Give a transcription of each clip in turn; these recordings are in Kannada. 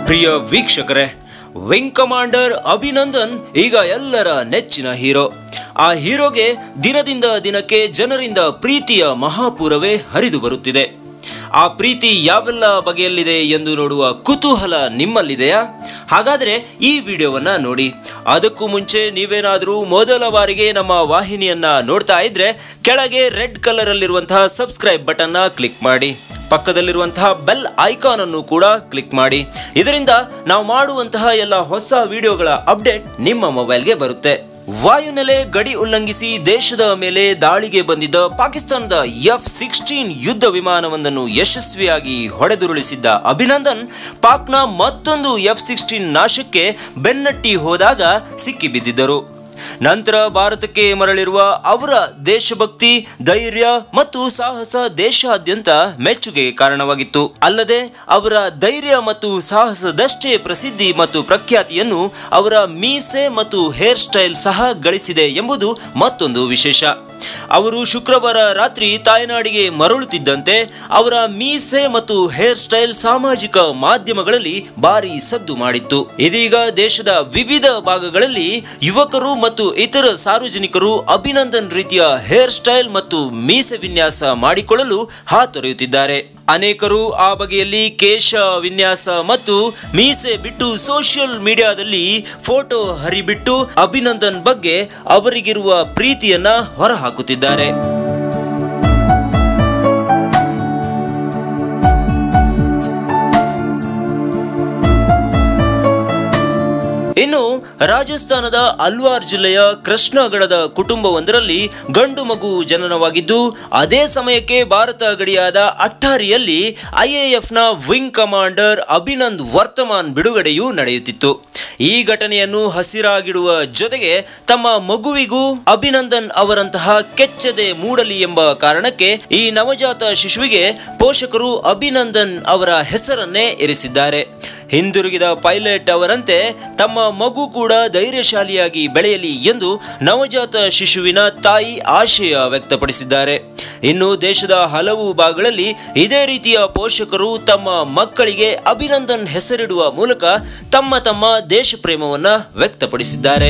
ಪ್ರಿಯ ವೀಕ್ಷಕರೇ ವಿಂಗ್ ಕಮಾಂಡರ್ ಅಭಿನಂದನ್ ಈಗ ಎಲ್ಲರ ನೆಚ್ಚಿನ ಹೀರೋ ಆ ಹೀರೋಗೆ ದಿನದಿಂದ ದಿನಕ್ಕೆ ಜನರಿಂದ ಪ್ರೀತಿಯ ಮಹಾಪೂರವೇ ಹರಿದು ಬರುತ್ತಿದೆ ಆ ಪ್ರೀತಿ ಯಾವೆಲ್ಲ ಬಗೆಯಲ್ಲಿದೆ ಎಂದು ನೋಡುವ ಕುತೂಹಲ ನಿಮ್ಮಲ್ಲಿದೆಯಾ ಹಾಗಾದರೆ ಈ ವಿಡಿಯೋವನ್ನ ನೋಡಿ ಅದಕ್ಕೂ ಮುಂಚೆ ನೀವೇನಾದರೂ ಮೊದಲ ಬಾರಿಗೆ ನಮ್ಮ ವಾಹಿನಿಯನ್ನ ನೋಡ್ತಾ ಇದ್ರೆ ಕೆಳಗೆ ರೆಡ್ ಕಲರ್ ಅಲ್ಲಿರುವಂತಹ ಸಬ್ಸ್ಕ್ರೈಬ್ ಬಟನ್ನ ಕ್ಲಿಕ್ ಮಾಡಿ ಪಕ್ಕದಲ್ಲಿರುವಂತಹ ಬೆಲ್ ಐಕಾನ್ ಅನ್ನು ಕೂಡ ಕ್ಲಿಕ್ ಮಾಡಿ ಇದರಿಂದ ನಾವು ಮಾಡುವಂತಹ ಎಲ್ಲ ಹೊಸ ವಿಡಿಯೋಗಳ ಅಪ್ಡೇಟ್ ನಿಮ್ಮ ಮೊಬೈಲ್ಗೆ ಬರುತ್ತೆ ವಾಯುನೆಲೆ ಗಡಿ ಉಲ್ಲಂಘಿಸಿ ದೇಶದ ಮೇಲೆ ದಾಳಿಗೆ ಬಂದಿದ್ದ ಪಾಕಿಸ್ತಾನದ ಎಫ್ ಸಿಕ್ಸ್ಟೀನ್ ಯುದ್ಧ ವಿಮಾನವೊಂದನ್ನು ಯಶಸ್ವಿಯಾಗಿ ಹೊಡೆದುರುಳಿಸಿದ್ದ ಅಭಿನಂದನ್ ಪಾಕ್ನ ಮತ್ತೊಂದು ಎಫ್ ಸಿಕ್ಸ್ಟೀನ್ ನಾಶಕ್ಕೆ ಬೆನ್ನಟ್ಟಿ ಹೋದಾಗ ಸಿಕ್ಕಿಬಿದ್ದಿದ್ದರು ನಂತರ ಭಾರತಕ್ಕೆ ಮರಳಿರುವ ಅವರ ದೇಶಭಕ್ತಿ ಧೈರ್ಯ ಮತ್ತು ಸಾಹಸ ದೇಶಾದ್ಯಂತ ಮೆಚ್ಚುಗೆಗೆ ಕಾರಣವಾಗಿತ್ತು ಅಲ್ಲದೆ ಅವರ ಧೈರ್ಯ ಮತ್ತು ಸಾಹಸದಷ್ಟೇ ಪ್ರಸಿದ್ಧಿ ಮತ್ತು ಪ್ರಖ್ಯಾತಿಯನ್ನು ಅವರ ಮೀಸೆ ಮತ್ತು ಹೇರ್ ಸ್ಟೈಲ್ ಸಹ ಗಳಿಸಿದೆ ಎಂಬುದು ಮತ್ತೊಂದು ವಿಶೇಷ ಅವರು ಶುಕ್ರವಾರ ರಾತ್ರಿ ತಾಯ್ನಾಡಿಗೆ ಮರಳುತ್ತಿದ್ದಂತೆ ಅವರ ಮೀಸೆ ಮತ್ತು ಹೇರ್ ಸ್ಟೈಲ್ ಸಾಮಾಜಿಕ ಮಾಧ್ಯಮಗಳಲ್ಲಿ ಭಾರಿ ಸದ್ದು ಮಾಡಿತ್ತು ಇದೀಗ ದೇಶದ ವಿವಿಧ ಭಾಗಗಳಲ್ಲಿ ಯುವಕರು ಮತ್ತು ಇತರ ಸಾರ್ವಜನಿಕರು ಅಭಿನಂದನ್ ರೀತಿಯ ಹೇರ್ ಸ್ಟೈಲ್ ಮತ್ತು ಮೀಸೆ ವಿನ್ಯಾಸ ಮಾಡಿಕೊಳ್ಳಲು ಹಾತೊರೆಯುತ್ತಿದ್ದಾರೆ ಅನೇಕರು ಆ ಬಗೆಯಲ್ಲಿ ಕೇಶ ವಿನ್ಯಾಸ ಮತ್ತು ಮೀಸೆ ಬಿಟ್ಟು ಸೋಷಿಯಲ್ ಮೀಡಿಯಾದಲ್ಲಿ ಫೋಟೋ ಹರಿಬಿಟ್ಟು ಅಭಿನಂದನ್ ಬಗ್ಗೆ ಅವರಿಗಿರುವ ಪ್ರೀತಿಯನ್ನ ಹೊರಹಾಕುತ್ತಿದ್ದಾರೆ ಇನ್ನು ರಾಜಸ್ಥಾನದ ಅಲ್ವಾರ್ ಜಿಲ್ಲೆಯ ಕೃಷ್ಣಗಢದ ಕುಟುಂಬವೊಂದರಲ್ಲಿ ಗಂಡು ಮಗು ಜನನವಾಗಿದ್ದು ಅದೇ ಸಮಯಕ್ಕೆ ಭಾರತ ಗಡಿಯಾದ ಅಟ್ಟಾರಿಯಲ್ಲಿ ಐಎಎಫ್ನ ವಿಂಗ್ ಕಮಾಂಡರ್ ಅಭಿನಂದ್ ವರ್ತಮಾನ್ ಬಿಡುಗಡೆಯೂ ನಡೆಯುತ್ತಿತ್ತು ಈ ಘಟನೆಯನ್ನು ಹಸಿರಾಗಿಡುವ ಜೊತೆಗೆ ತಮ್ಮ ಮಗುವಿಗೂ ಅಭಿನಂದನ್ ಅವರಂತಹ ಕೆಚ್ಚದೆ ಮೂಡಲಿ ಎಂಬ ಕಾರಣಕ್ಕೆ ಈ ನವಜಾತ ಶಿಶುವಿಗೆ ಪೋಷಕರು ಅಭಿನಂದನ್ ಅವರ ಹೆಸರನ್ನೇ ಇರಿಸಿದ್ದಾರೆ ಹಿಂದಿರುಗಿದ ಪೈಲಟ್ ಅವರಂತೆ ತಮ್ಮ ಮಗು ಕೂಡ ಧೈರ್ಯಶಾಲಿಯಾಗಿ ಬೆಳೆಯಲಿ ಎಂದು ನವಜಾತ ಶಿಶುವಿನ ತಾಯಿ ಆಶಯ ವ್ಯಕ್ತಪಡಿಸಿದ್ದಾರೆ ಇನ್ನು ದೇಶದ ಹಲವು ಭಾಗಗಳಲ್ಲಿ ಇದೇ ರೀತಿಯ ಪೋಷಕರು ತಮ್ಮ ಮಕ್ಕಳಿಗೆ ಅಭಿನಂದನ್ ಹೆಸರಿಡುವ ಮೂಲಕ ತಮ್ಮ ತಮ್ಮ ದೇಶ ಪ್ರೇಮವನ್ನ ವ್ಯಕ್ತಪಡಿಸಿದ್ದಾರೆ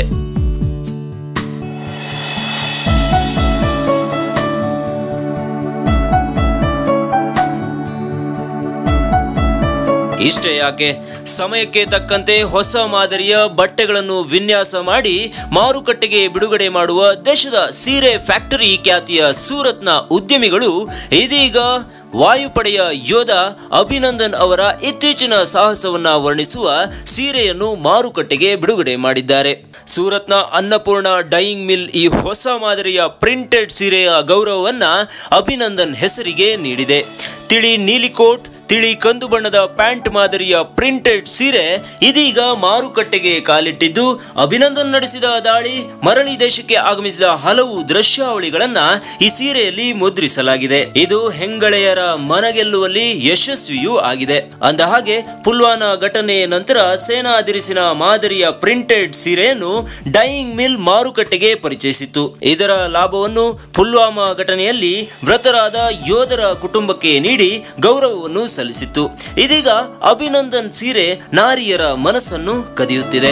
ಇಷ್ಟೇ ಯಾಕೆ ಸಮಯಕ್ಕೆ ತಕ್ಕಂತೆ ಹೊಸ ಮಾದರಿಯ ಬಟ್ಟೆಗಳನ್ನು ವಿನ್ಯಾಸ ಮಾಡಿ ಮಾರುಕಟ್ಟೆಗೆ ಬಿಡುಗಡೆ ಮಾಡುವ ದೇಶದ ಸೀರೆ ಫ್ಯಾಕ್ಟರಿ ಖ್ಯಾತಿಯ ಸೂರತ್ನ ಉದ್ಯಮಿಗಳು ಇದೀಗ ವಾಯುಪಡೆಯ ಯೋಧ ಅಭಿನಂದನ್ ಅವರ ಇತ್ತೀಚಿನ ಸಾಹಸವನ್ನ ವರ್ಣಿಸುವ ಸೀರೆಯನ್ನು ಮಾರುಕಟ್ಟೆಗೆ ಬಿಡುಗಡೆ ಮಾಡಿದ್ದಾರೆ ಸೂರತ್ನ ಅನ್ನಪೂರ್ಣ ಡೈಯಿಂಗ್ ಮಿಲ್ ಈ ಹೊಸ ಮಾದರಿಯ ಪ್ರಿಂಟೆಡ್ ಸೀರೆಯ ಗೌರವವನ್ನ ಅಭಿನಂದನ್ ಹೆಸರಿಗೆ ನೀಡಿದೆ ತಿಳಿ ನೀಲಿ ಕೋಟ್ ತಿಳಿ ಕಂದು ಬಣ್ಣದ ಪ್ಯಾಂಟ್ ಮಾದರಿಯ ಪ್ರಿಂಟೆಡ್ ಸೀರೆ ಇದೀಗ ಮಾರುಕಟ್ಟೆಗೆ ಕಾಲಿಟ್ಟಿದ್ದು ಅಭಿನಂದನ್ ನಡೆಸಿದ ದಾಳಿ ಮರಳಿ ದೇಶಕ್ಕೆ ಆಗಮಿಸಿದ ಹಲವು ದೃಶ್ಯಾವಳಿಗಳನ್ನ ಈ ಸೀರೆಯಲ್ಲಿ ಮುದ್ರಿಸಲಾಗಿದೆ ಇದು ಹೆಂಗಳೆಯರ ಮನಗೆಲ್ಲುವಲ್ಲಿ ಯಶಸ್ವಿಯೂ ಆಗಿದೆ ಅಂದ ಹಾಗೆ ಪುಲ್ವಾನಾ ಘಟನೆಯ ನಂತರ ಸೇನಾದಿರಿಸಿನ ಮಾದರಿಯ ಪ್ರಿಂಟೆಡ್ ಸೀರೆಯನ್ನು ಡೈಯಿಂಗ್ ಮಿಲ್ ಮಾರುಕಟ್ಟೆಗೆ ಪರಿಚಯಿಸಿತ್ತು ಇದರ ಲಾಭವನ್ನು ಪುಲ್ವಾಮಾ ಘಟನೆಯಲ್ಲಿ ಮೃತರಾದ ಯೋಧರ ಕುಟುಂಬಕ್ಕೆ ನೀಡಿ ಗೌರವವನ್ನು ಸಲ್ಲಿಸಿತ್ತು ಇದೀಗ ಅಭಿನಂದನ್ ಸೀರೆ ನಾರಿಯರ ಮನಸ್ಸನ್ನು ಕದಿಯುತ್ತಿದೆ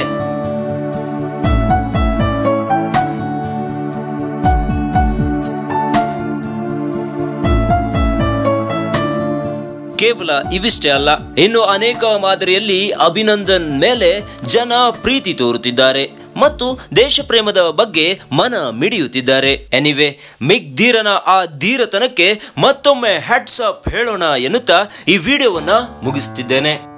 ಕೇವಲ ಇವಿಷ್ಟೇ ಅಲ್ಲ ಇನ್ನು ಅನೇಕ ಮಾದರಿಯಲ್ಲಿ ಅಭಿನಂದನ್ ಮೇಲೆ ಜನ ಪ್ರೀತಿ ತೋರುತ್ತಿದ್ದಾರೆ ಮತ್ತು ದೇಶ ಪ್ರೇಮದ ಬಗ್ಗೆ ಮನ ಮಿಡಿಯುತ್ತಿದ್ದಾರೆ ಎನಿವೆ ಮಿಗ್ ಧೀರನ ಆ ಧೀರತನಕ್ಕೆ ಮತ್ತೊಮ್ಮೆ ಹ್ಯಾಟ್ಸ್ ಅಪ್ ಹೇಳೋಣ ಎನ್ನುತ್ತಾ ಈ ವಿಡಿಯೋವನ್ನ ಮುಗಿಸುತ್ತಿದ್ದೇನೆ